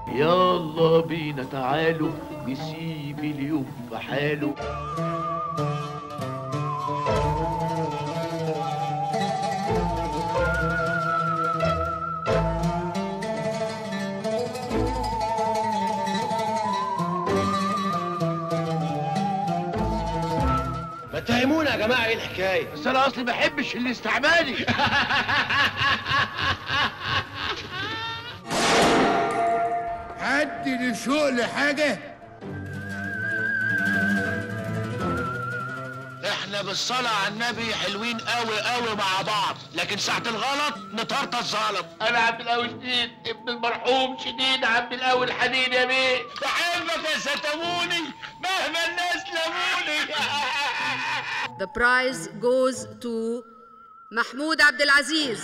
يلا بينا تعالوا نسيب اليوم في حاله ما تفهمونا يا جماعه ايه الحكايه بس انا اصلي ما بحبش الاستعمالي حد لشوق حاجة احنا بالصلاه على النبي حلوين قوي قوي مع بعض لكن ساعه الغلط نطرطش الظالم انا عبد القوي شديد ابن المرحوم شديد عبد القوي الحديد يا بيه بحبك يا ستموني مهما الناس لموني The prize goes to محمود عبد العزيز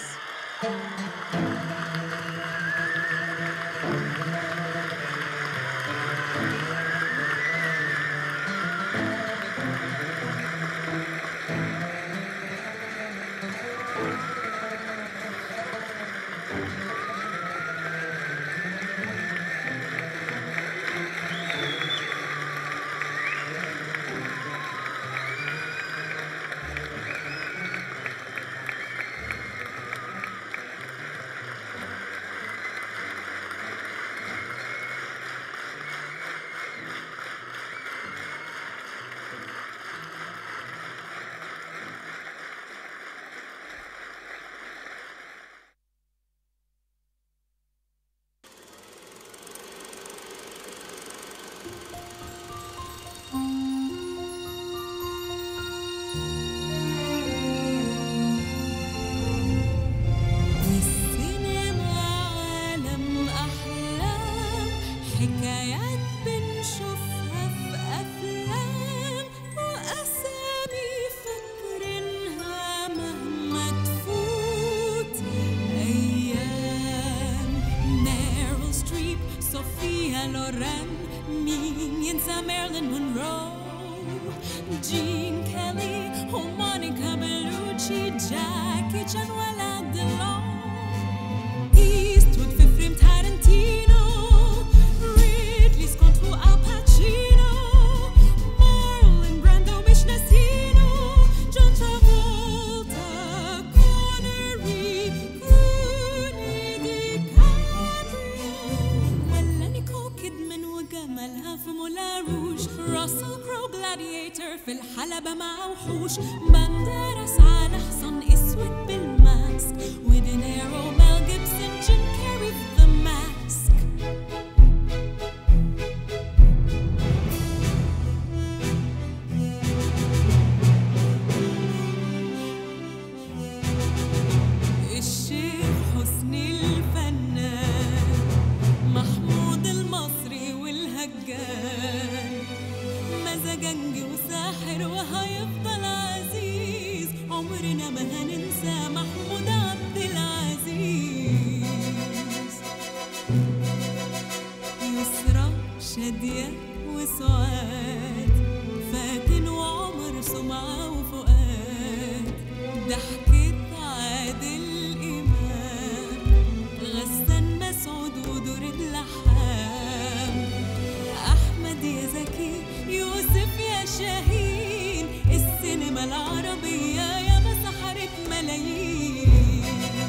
السينما عالم أحلام حكايات بنشوفها في أفلام وأسامي فاكرينها مهما تفوت أيام ميريل ستريب صوفيا لوران مين ينسى ميرلين مونرو جين كيلي ومونيكا بلوتشي جاكي شان ولا ديلون Eastwood في فريم تارنتينو ريدلي سكوت والباتشينو مارلين براندو مش ناسينو جون ترافولتا كونري كوني دي كابريو ولا نيكول كيدمان وجمالها في مولاروش راسل كرو جلاديتر في الحلبة مع وحوش بندرس على حصان اسود بالماسك ودينيرو ميل جيبسون جيم كاري في ذا ماسك الشيخ حسني الفنان محمود المصري والهجان مزاجنجي وساحر وهيفضل عزيز عمرنا ما هننسى محمود عبد العزيز يسرى شادية وسعاد فاتن وعمر سمعة وفؤاد ضحكة عادل إمام غسان مسعود ودورد لحام أحمد يا زكي يوسف يا شاهين السينما العربية يا ما سحرت ملايين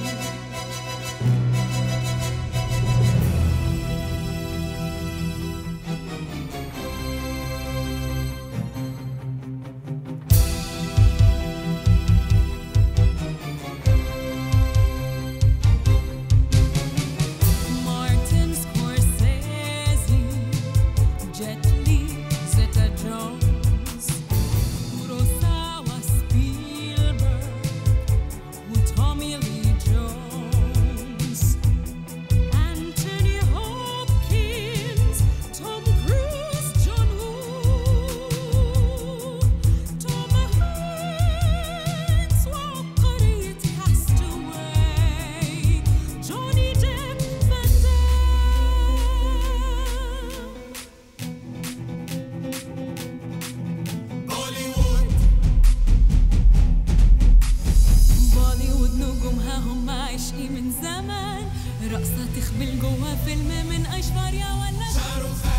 Martin Scorsese, Jet Li, Zeta Jones, Kurosawa, Spielberg, Tommy Lee Jones, Anthony Hopkins, Tom Cruise, John Woo, Tom Hanks, وعبقرية Castaway, Johnny Depp, Van Damme. بوليوود نجومها هم عشقي من زمان رقصة تخبل جوا فيلم من ايشباريا ولا شاروخان